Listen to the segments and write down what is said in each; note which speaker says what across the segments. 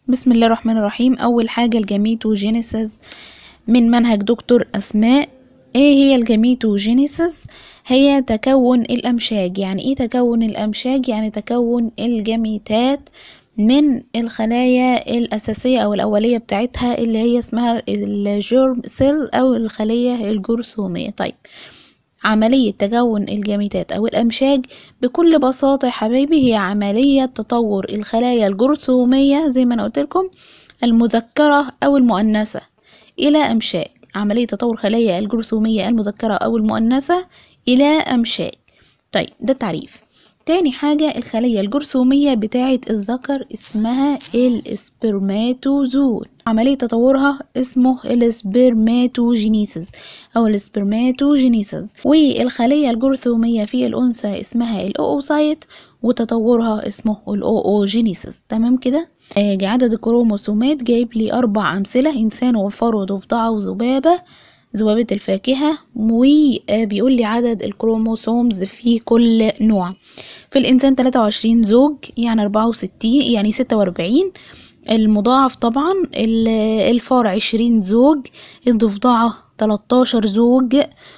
Speaker 1: بسم الله الرحمن الرحيم أول حاجة الجاميتوجينيسيس من منهج دكتور أسماء ايه هي الجاميتوجينيسيس هي تكون الأمشاج يعني ايه تكون الأمشاج يعني تكون الجميتات من الخلايا الأساسية أو الأولية بتاعتها اللي هي اسمها الجيرم سيل أو الخلية الجرثومية طيب عملية تكون الجاميتات أو الأمشاج بكل بساطة يا حبايبي هي عملية تطور الخلايا الجرثومية زي ما أنا قلت لكم المذكرة أو المؤنثة إلى أمشاج عملية تطور خلايا الجرثومية المذكرة أو المؤنثة إلى أمشاج طيب ده تعريف تاني حاجة الخلية الجرثومية بتاعة الذكر اسمها السبرماتوزون عملية تطورها اسمه السبرماتوجينيسيس أو السبرماتوجينيسيس والخلية الجرثومية في الأنثى اسمها الأوسايت وتطورها اسمه الأوجينيسيس تمام كده آه عدد الكروموسومات جايب لي أربع أمثلة إنسان وفار وضفدعة وذبابة ذبابة الفاكهة وبيقول لي عدد الكروموسومز في كل نوع في الإنسان 23 زوج يعني 64 يعني 46 المضاعف طبعا الفار 20 زوج الضفدعة 13 زوج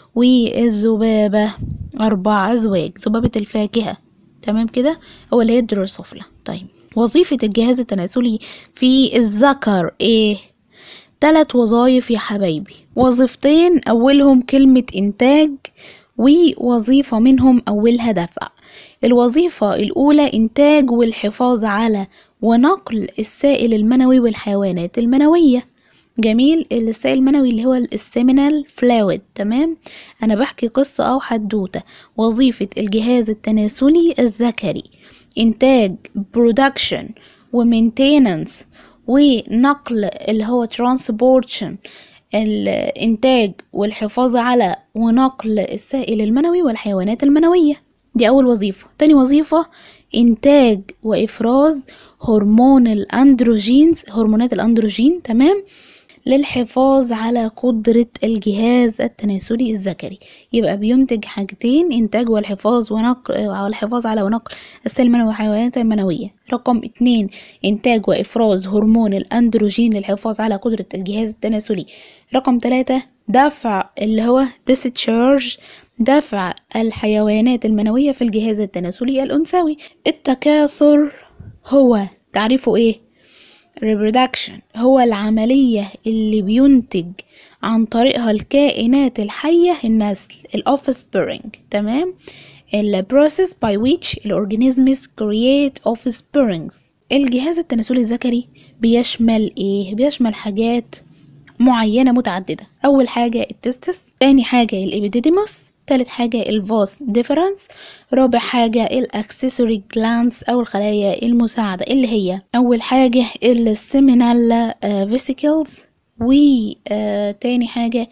Speaker 1: والذبابة أربع أزواج ذبابة الفاكهة تمام كده هو اللي هي الدروسوفلا طيب وظيفة الجهاز التناسلي في الذكر ايه تلات وظايف يا حبايبي وظيفتين أولهم كلمة إنتاج ووظيفة منهم أولها دفع الوظيفة الأولى إنتاج والحفاظ على ونقل السائل المنوي والحيوانات المنوية جميل السائل المنوي اللي هو السيمينال فلويد تمام أنا بحكي قصة أو حدوتة وظيفة الجهاز التناسلي الذكري إنتاج برودكشن ومينتيننس ونقل اللي هو ترانسبورشن الإنتاج والحفاظ على ونقل السائل المنوي والحيوانات المنوية دي أول وظيفة تاني وظيفة إنتاج وإفراز هرمون الأندروجينز هرمونات الأندروجين تمام للحفاظ على قدرة الجهاز التناسلي الذكري يبقى بينتج حاجتين إنتاج والحفاظ ونقل والحفاظ على ونقل السائل المنوي والحيوانات المنوية رقم اتنين إنتاج وإفراز هرمون الأندروجين للحفاظ على قدرة الجهاز التناسلي رقم تلاتة دفع اللي هو discharge دفع الحيوانات المنوية في الجهاز التناسلي الأنثوي التكاثر هو تعريفه ايه reproduction هو العملية اللي بينتج عن طريقها الكائنات الحية النسل ال offspring تمام ال process by which ال organisms create offsprings الجهاز التناسلي الذكري بيشمل ايه بيشمل حاجات معينة متعددة أول حاجة التستس تاني حاجة الإبيديديموس تالت حاجة الفاس ديفرنس رابع حاجة الأكسسوري جلانس أو الخلايا المساعدة اللي هي أول حاجة السيمينال فيسيكلز وتاني حاجة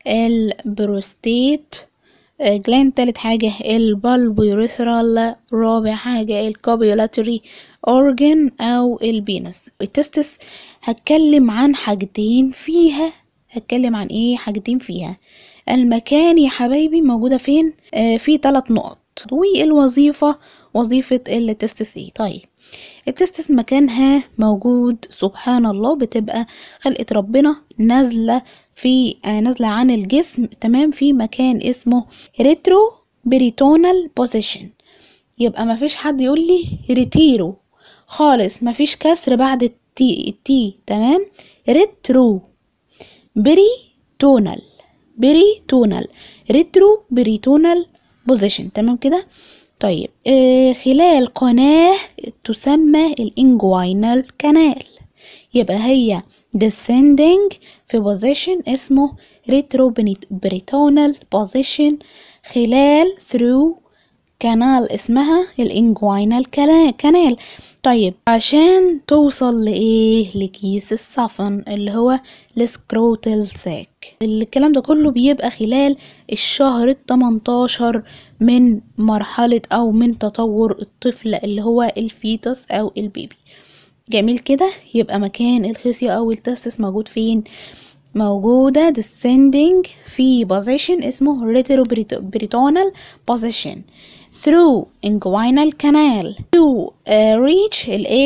Speaker 1: البروستيت جلاند تالت حاجة البالبيوريثرال رابع حاجة الكوبيولاتري أورجن أو البينس التستس هتكلم عن حاجتين فيها هتكلم عن ايه حاجتين فيها المكان يا حبايبي موجودة فين آه في ثلاث نقط والوظيفة وظيفة التستس ايه طيب التستس مكانها موجود سبحان الله بتبقى خلقة ربنا نازلة في آه نازلة عن الجسم تمام في مكان اسمه ريترو بريتونال بوزيشن يبقى مفيش حد يقول لي ريتيرو خالص مفيش كسر بعد التي التي تمام ريترو بريتونال بريتونال ريترو بريتونال بوزيشن تمام كده طيب آه خلال قناة تسمى الانجوينال كانال يبقى هي descending في position اسمه ريترو بريتونال بوزيشن خلال through كانال اسمها الانجوينال كانال طيب عشان توصل لايه لكيس الصفن اللي هو السكروتال ساك الكلام ده كله بيبقى خلال الشهر التمنتاشر من مرحلة او من تطور الطفل اللي هو الفيتوس او البيبي جميل كده يبقى مكان الخصية او التستس موجود فين موجودة descending في position اسمه retroperitoneal position through inguinal canal to uh, reach الايه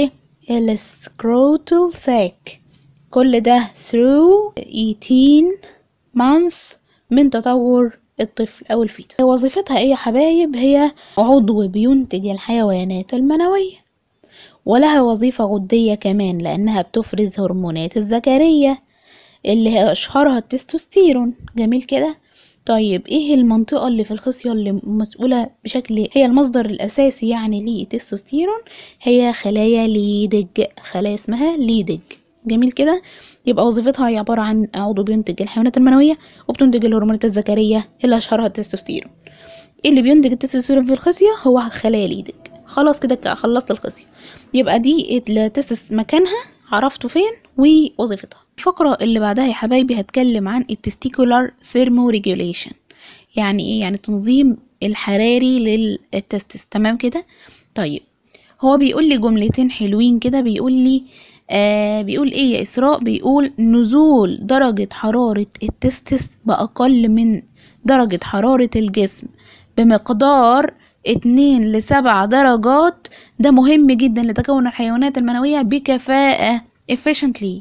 Speaker 1: السكروتال sac كل ده through 18 months من تطور الطفل أو الفيتس وظيفتها ايه يا حبايب هي عضو بينتج الحيوانات المنوية ولها وظيفة غدية كمان لأنها بتفرز هرمونات الذكرية اللي هي أشهرها التستوستيرون جميل كده طيب ايه المنطقة اللي في الخصية اللي مسؤولة بشكل هي المصدر الأساسي يعني للتستوستيرون هي خلايا ليدج خلايا اسمها ليدج جميل كده يبقى وظيفتها هي عبارة عن عضو بينتج الحيوانات المنوية وبتنتج الهرمونات الذكرية اللي أشهرها التستوستيرون اللي بينتج التستوستيرون في الخصية هو خلايا ليدج خلاص كده خلصت الخصية يبقى دي التستس مكانها عرفته فين ووظيفتها الفقرة اللي بعدها يا حبايبي هتكلم عن التستيكولار ثيرمو ريجوليشن يعني ايه يعني التنظيم الحراري للتستس تمام كده طيب هو بيقول لي جملتين حلوين كده بيقول لي آه بيقول ايه يا اسراء بيقول نزول درجة حرارة التستس بأقل من درجة حرارة الجسم بمقدار اتنين لسبع درجات ده مهم جدا لتكون الحيوانات المنوية بكفاءة efficiently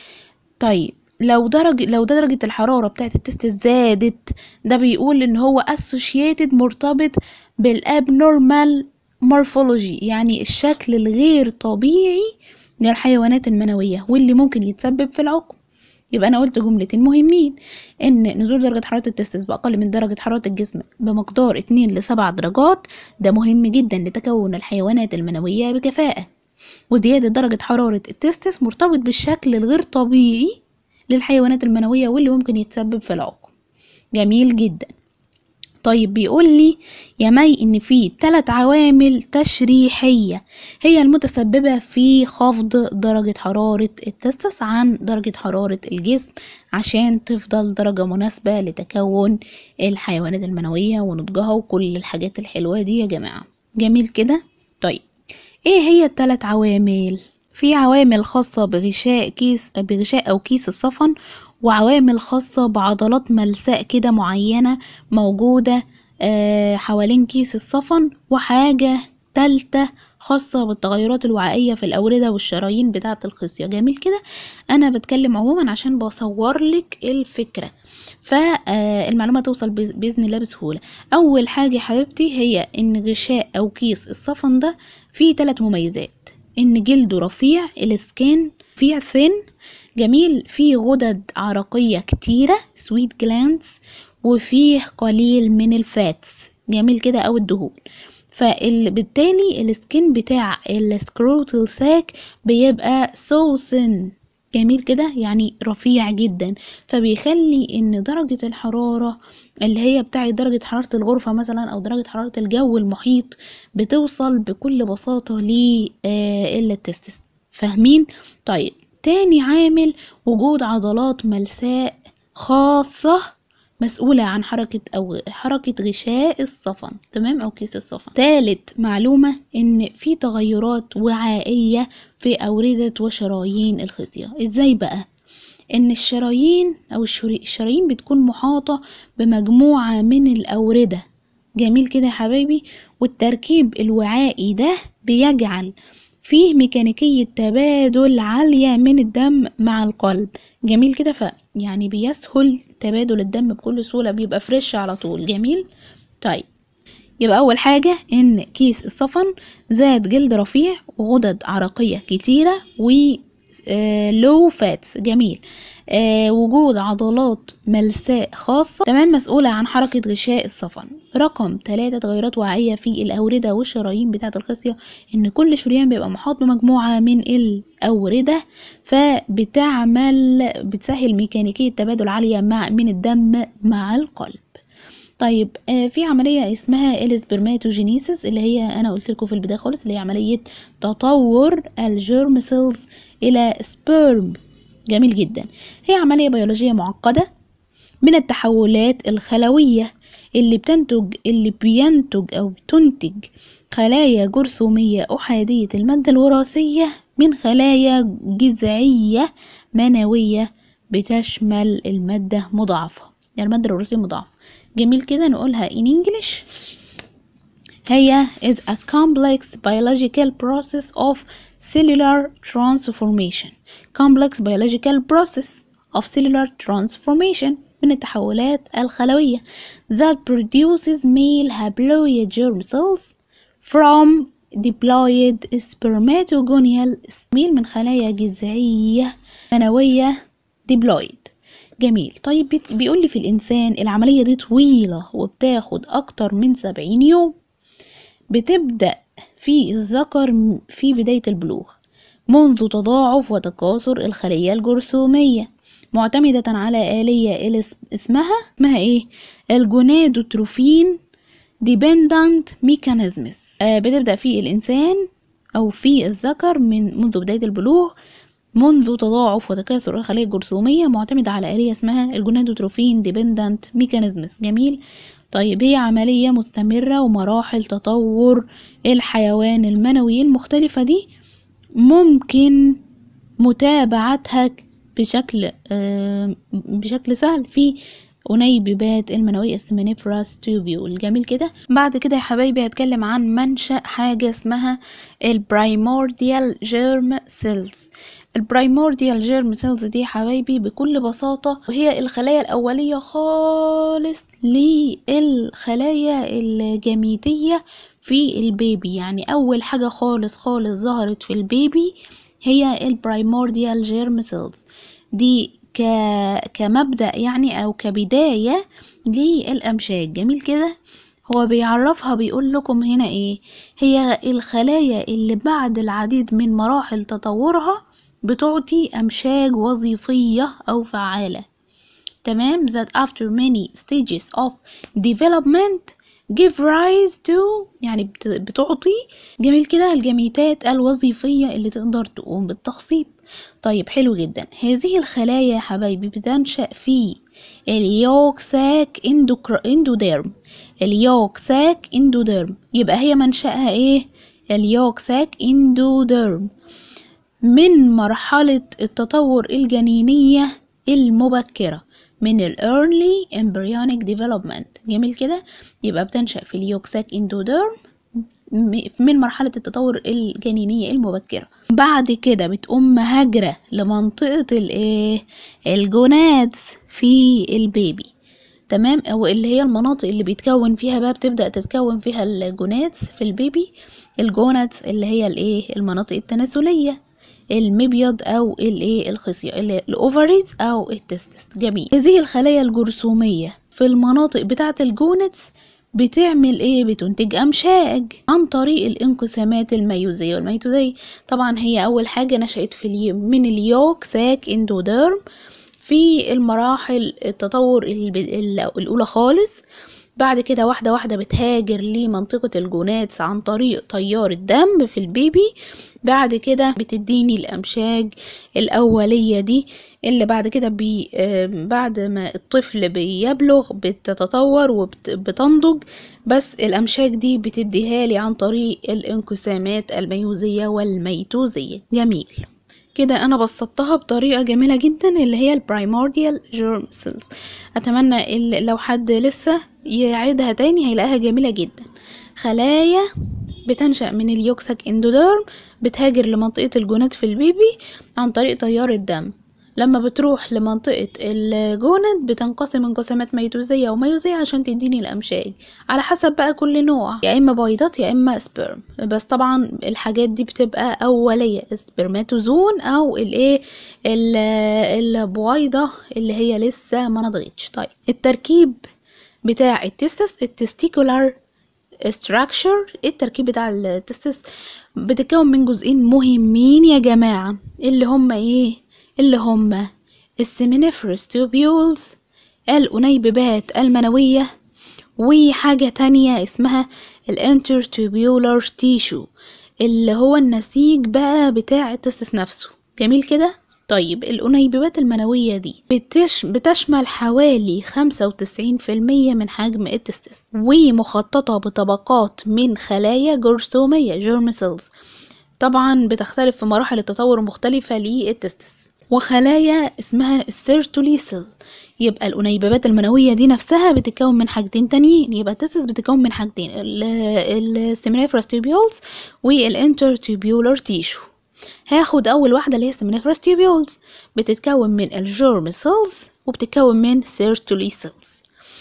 Speaker 1: طيب لو درجة لو درجة الحرارة بتاعت التست زادت ده بيقول ان هو associated مرتبط بالابنورمال morphology يعني الشكل الغير طبيعي للحيوانات المنوية واللي ممكن يتسبب في العقم يبقى انا قلت جملتين مهمين ان نزول درجة حرارة التستس باقل من درجة حرارة الجسم بمقدار 2 ل 7 درجات ده مهم جدا لتكون الحيوانات المنوية بكفاءة وزيادة درجة حرارة التستس مرتبط بالشكل الغير طبيعي للحيوانات المنوية واللي ممكن يتسبب في العقم جميل جدا طيب بيقول لي يا مي ان في ثلاث عوامل تشريحية هي المتسببة في خفض درجة حرارة التستس عن درجة حرارة الجسم عشان تفضل درجة مناسبة لتكون الحيوانات المنوية ونضجها وكل الحاجات الحلوة دي يا جماعة جميل كده طيب ايه هي الثلاث عوامل في عوامل خاصة بغشاء كيس بغشاء أو كيس الصفن وعوامل خاصة بعضلات ملساء كده معينة موجودة آه حوالين كيس الصفن وحاجة تالتة خاصة بالتغيرات الوعائية في الأوردة والشرايين بتاعة الخصية جميل كده أنا بتكلم عموما عشان بصور لك الفكرة فالمعلومة توصل بإذن الله بسهولة أول حاجة حبيبتي هي إن غشاء أو كيس الصفن ده فيه ثلاث مميزات إن جلده رفيع السكين فيه ثين جميل فيه غدد عرقية كتيرة سويت جلاندز وفيه قليل من الفاتس جميل كده أو الدهون فبالتالي السكين بتاع السكروتال ساك بيبقى سوسن جميل كده يعني رفيع جدا فبيخلي ان درجة الحرارة اللي هي بتاعت درجة حرارة الغرفة مثلا او درجة حرارة الجو المحيط بتوصل بكل بساطة للتستس فاهمين طيب تاني عامل وجود عضلات ملساء خاصة مسؤولة عن حركة أو حركة غشاء الصفن تمام أو كيس الصفن تالت معلومة إن في تغيرات وعائية في أوردة وشرايين الخصية إزاي بقى؟ إن الشرايين أو الشرايين بتكون محاطة بمجموعة من الأوردة جميل كده يا حبايبي والتركيب الوعائي ده بيجعل فيه ميكانيكية تبادل عالية من الدم مع القلب جميل كده ف يعني بيسهل تبادل الدم بكل سهولة بيبقى فريش على طول جميل طيب يبقى أول حاجة إن كيس الصفن زاد جلد رفيع وغدد عرقية كتيرة و لو فاتس جميل آه وجود عضلات ملساء خاصة تمام مسؤولة عن حركة غشاء الصفن رقم ثلاثة تغيرات وعائية في الأوردة والشرايين بتاعة الخصية إن كل شريان بيبقى محاط بمجموعة من الأوردة فبتعمل بتسهل ميكانيكية تبادل عالية مع من الدم مع القلب طيب آه في عملية اسمها الاسبرماتوجينيسيس اللي هي أنا قلت لكم في البداية خالص اللي هي عملية تطور الجيرم سيلز إلى سبيرم جميل جدا هي عملية بيولوجية معقدة من التحولات الخلوية اللي بتنتج اللي بينتج أو بتنتج خلايا جرثومية أحادية المادة الوراثية من خلايا جذعية منوية بتشمل المادة مضاعفة يعني المادة الوراثية مضاعفة جميل كده نقولها in English هي is a complex biological process of cellular transformation complex biological process of cellular transformation من التحولات الخلوية that produces male haploid germ cells from diploid spermatogonial ميل من خلايا جذعية منوية diploid جميل طيب بيت- بيقول لي في الإنسان العملية دي طويلة وبتاخد أكتر من سبعين يوم بتبدأ في الذكر م- في بداية البلوغ منذ تضاعف وتكاثر الخلية الجرثومية معتمدة على آلية اللي اس- اسمها اسمها ايه الجونادوتروفين dependent mechanisms آه بتبدأ في الإنسان أو في الذكر من منذ بداية البلوغ منذ تضاعف وتكاثر الخلايا الجرثومية معتمدة على آلية اسمها الجونادوتروفين dependent mechanisms جميل طيب هي عملية مستمرة ومراحل تطور الحيوان المنوي المختلفة دي ممكن متابعتها بشكل آه، بشكل سهل في أنيبيبات المنوية السمنيفراس تيوبيول جميل كده بعد كده يا حبايبي هتكلم عن منشأ حاجة اسمها البرايمورديال جيرم سيلز البرايمورديال جيرم سيلز دي يا حبايبي بكل بساطة وهي الخلايا الأولية خالص للخلايا الجميتية في البيبي يعني أول حاجة خالص خالص ظهرت في البيبي هي البرايمورديال جيرم سيلز دي ك... كمبدأ يعني أو كبداية للأمشاج جميل كده هو بيعرفها بيقول لكم هنا ايه هي الخلايا اللي بعد العديد من مراحل تطورها بتعطي أمشاج وظيفية أو فعالة تمام that after many stages of development give rise to يعني بت- بتعطي جميل كده الجميتات الوظيفية اللي تقدر تقوم بالتخصيب طيب حلو جدا هذه الخلايا يا حبايبي بتنشأ في اليوك ساك اندوكر... اندوديرم اليوك ساك اندوديرم يبقى هي منشأها ايه اليوك ساك اندوديرم من مرحلة التطور الجنينية المبكرة من ال early embryonic development جميل كده يبقى بتنشأ في اليوكساك اندوديرم م- من مرحلة التطور الجنينية المبكرة بعد كده بتقوم مهاجرة لمنطقة الايه الجونادز في البيبي تمام او اللي هي المناطق اللي بيتكون فيها بقى بتبدأ تتكون فيها الجونادز في البيبي الجونادز اللي هي الايه المناطق التناسلية المبيض او الايه الخصيه ال- الاوفريز او التستس جميل هذه الخلايا الجرثوميه في المناطق بتاعه الجونتس بتعمل ايه بتنتج امشاج عن طريق الانقسامات الميوزيه والميتوزيه طبعا هي اول حاجه نشأت في اليو من اليوك ساك اندوديرم في المراحل التطور الب- ال- الاولى خالص بعد كده واحدة واحدة بتهاجر لمنطقة الجوناتس عن طريق تيار الدم في البيبي بعد كده بتديني الأمشاج الأولية دي اللي بعد كده بي آه، بعد ما الطفل بيبلغ بتتطور وبتنضج بس الأمشاج دي بتديها لي عن طريق الانقسامات الميوزية والميتوزية جميل كده انا بسطتها بطريقه جميله جدا اللي هي البرايمورديال جيرم سيلز اتمنى ال- لو حد لسه يعيدها تاني هيلاقيها جميله جدا خلايا بتنشأ من اليوكساك اندوديرم بتهاجر لمنطقة الجونات في البيبي عن طريق تيار الدم لما بتروح لمنطقة الجونات بتنقسم انقسامات ميتوزية وميوزية عشان تديني الأمشاج على حسب بقى كل نوع يا إما بيضات يا إما سبرم بس طبعا الحاجات دي بتبقى أولية سبرماتوزون أو الإيه ال- البويضة اللي هي لسه ما نضجتش طيب التركيب بتاع التستس التستيكولار structure التركيب بتاع التستس بتتكون من جزئين مهمين يا جماعة اللي هما ايه اللي هما السيمينيفرس tubules الأنيببات المنوية وحاجة تانية اسمها الانترتوبيولار تيشو اللي هو النسيج بقى بتاع التستس نفسه جميل كده طيب الأنيببات المنوية دي بتش... بتشمل حوالي خمسة وتسعين في المية من حجم التستس ومخططة بطبقات من خلايا جرثومية جيرم سيلز طبعا بتختلف في مراحل التطور المختلفة للتستس وخلايا اسمها السيرتوليسل يبقى الأنيببات المنوية دي نفسها بتتكون من حاجتين تانيين يبقى التستس بتتكون من حاجتين السيمينيفراس تيبيولز والانترتوبيولار تيشو هاخد اول واحده اللي هي seminiferous tubules بتتكون من الجيرم سيلز وبتتكون من سيرتولي سيلز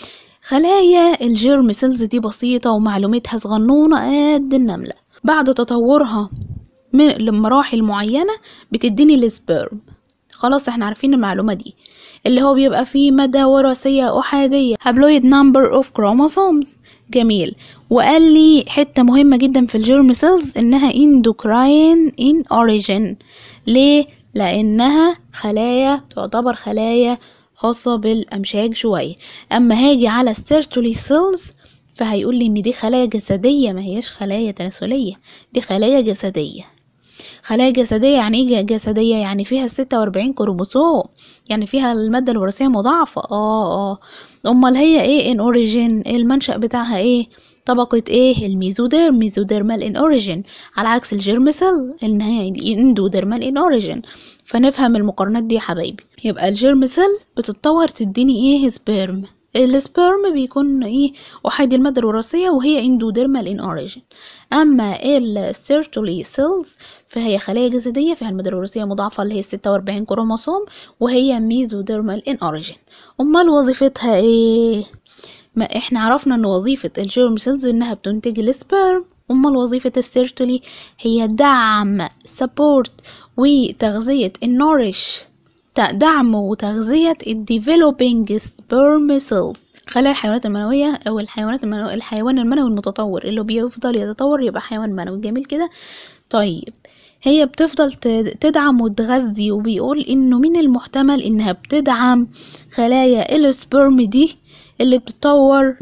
Speaker 1: خلايا الجيرم سيلز دي بسيطه ومعلومتها صغنونه قد النمله بعد تطورها من لمراحل معينه بتديني السبرم خلاص احنا عارفين المعلومه دي اللي هو بيبقى فيه مادة وراثية أحادية haploid number of chromosomes جميل وقال لي حتة مهمة جدا في الجيرم سيلز إنها endocrine in origin ليه؟ لأنها خلايا تعتبر خلايا خاصة بالأمشاج شوية أما هاجي على السيرتولي سيلز فهيقول لي إن دي خلايا جسدية ما هيش خلايا تناسلية دي خلايا جسدية خلايا جسدية يعني ايه جسدية يعني فيها ستة وأربعين كروموسوم يعني فيها المادة الوراثية مضاعفة اه اه امال هي ايه ان اوريجين المنشأ بتاعها ايه طبقة ايه الميزوديرم ميزوديرمال ان اوريجين على عكس الجيرم سيل ان هي اندوديرمال ان اوريجين فنفهم المقارنات دي يا حبايبي يبقى الجيرم سيل بتتطور تديني ايه سبيرم السبرم بيكون ايه احادي المادة الوراثية وهي اندوديرمال ان اوريجين اما السيرتولي سيلز فهي خلايا جسدية فيها المادة الوراثية مضاعفة اللي هي ستة وأربعين كروموسوم وهي ميزوديرمال ان اوريجين امال وظيفتها ايه ما احنا عرفنا ان وظيفة الجيرم سيلز انها بتنتج السبرم امال وظيفة السيرتولي هي دعم سبورت وتغذية النورش دعم وتغذية الديفلوبينج سبرم سيلز خلايا الحيوانات المنوية أو الحيوانات المنوية الحيوان المنوي المتطور اللي بيفضل يتطور يبقى حيوان منوي جميل كده طيب هي بتفضل تدعم وتغذي وبيقول انه من المحتمل انها بتدعم خلايا السبرم دي اللي بتتطور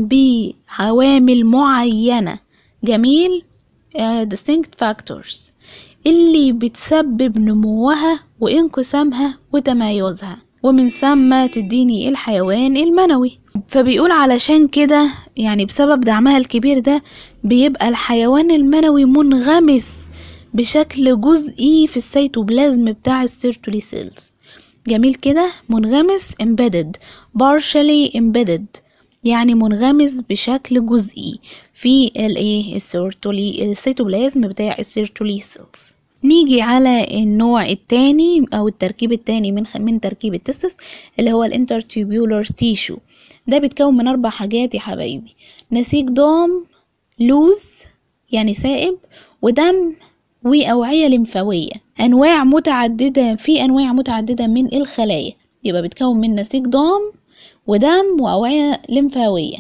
Speaker 1: بعوامل معينة جميل uh, distinct factors اللي بتسبب نموها وانقسامها وتمايزها ومن ثم تديني الحيوان المنوي فبيقول علشان كده يعني بسبب دعمها الكبير ده بيبقى الحيوان المنوي منغمس بشكل جزئي في السيتوبلازم بتاع السيرتولي سيلز جميل كده منغمس embedded partially embedded يعني منغمس بشكل جزئي في الايه السيرتولي السيتوبلازم بتاع السيرتولي سيلز نيجي على النوع التاني او التركيب التاني من من تركيب التستس اللي هو الانترتيبيولار تيشو ده بيتكون من اربع حاجات يا حبايبي نسيج ضام لوز يعني سائب ودم وأوعية لمفاوية أنواع متعددة في أنواع متعددة من الخلايا يبقى بتكون من نسيج ضام ودم وأوعية لمفاوية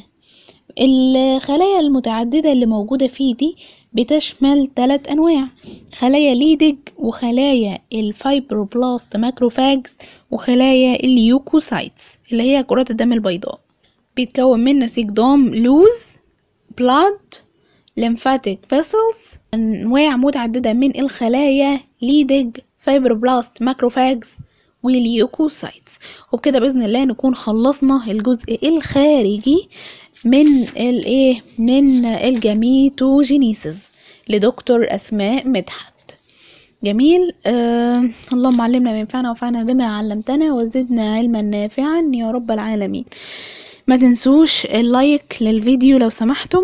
Speaker 1: الخلايا المتعددة اللي موجودة فيه دي بتشمل ثلاث أنواع خلايا ليدج وخلايا الفايبروبلاست ماكروفاجز وخلايا اليوكوسايتس اللي هي كرات الدم البيضاء بيتكون من نسيج ضام لوز بلاد lymphatic vessels أنواع متعددة من الخلايا ليدج فايبروبلاست ماكروفاجز واليوكوسايتس وبكده بإذن الله نكون خلصنا الجزء الخارجي من الايه من الجاميتوجينيسيس لدكتور أسماء مدحت جميل آه اللهم علمنا ما ينفعنا وانفعنا بما علمتنا وزدنا علما نافعا يا رب العالمين ما تنسوش اللايك للفيديو لو سمحتم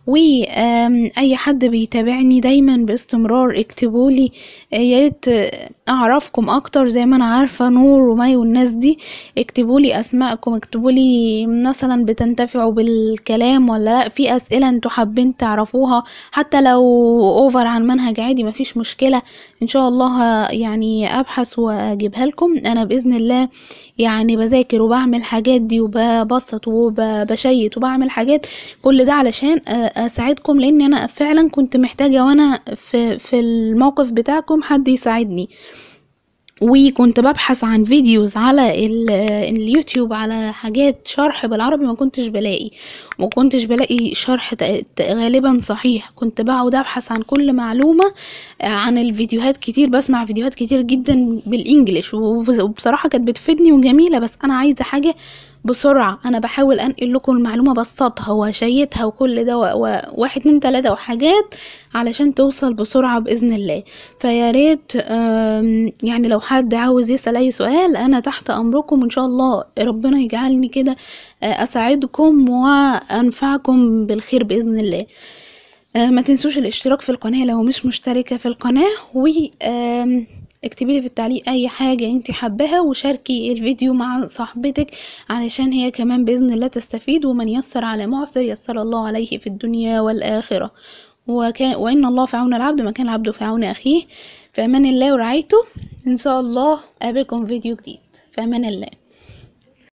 Speaker 1: واي حد بيتابعني دايما باستمرار اكتبولي يا ريت اعرفكم اكتر زي ما انا عارفه نور ومي والناس دي اكتبولي اسماءكم اكتبولي مثلا بتنتفعوا بالكلام ولا لا في اسئله انتوا حابين تعرفوها حتى لو اوفر عن منهج عادي مفيش مشكله ان شاء الله يعني ابحث واجيبها لكم انا باذن الله يعني بذاكر وبعمل حاجات دي وببسط وبشيت وبعمل حاجات كل ده علشان اساعدكم لان انا فعلا كنت محتاجه وانا في في الموقف بتاعكم حد يساعدني وكنت ببحث عن فيديوز على اليوتيوب على حاجات شرح بالعربي ما كنتش بلاقي ما كنتش بلاقي شرح غالبا صحيح كنت بقعد ابحث عن كل معلومة عن الفيديوهات كتير بسمع فيديوهات كتير جدا بالانجليش وبصراحة كانت بتفيدني وجميلة بس انا عايزة حاجة بسرعة انا بحاول انقل لكم المعلومة بسطها وشيتها وكل ده واحد اتنين تلاتة وحاجات علشان توصل بسرعة بإذن الله فيا ريت يعني لو حد عاوز يسأل أي سؤال أنا تحت أمركم إن شاء الله ربنا يجعلني كده أساعدكم وأنفعكم بالخير بإذن الله آه ما تنسوش الاشتراك في القناة لو مش مشتركة في القناة و آم، اكتبي لي في التعليق اي حاجة انت حباها وشاركي الفيديو مع صاحبتك علشان هي كمان بإذن الله تستفيد ومن يسر على معسر يسر الله عليه في الدنيا والآخرة وكان وإن الله في عون العبد ما كان العبد في عون أخيه في أمان الله ورعايته إن شاء الله أقابلكم في فيديو جديد في أمان الله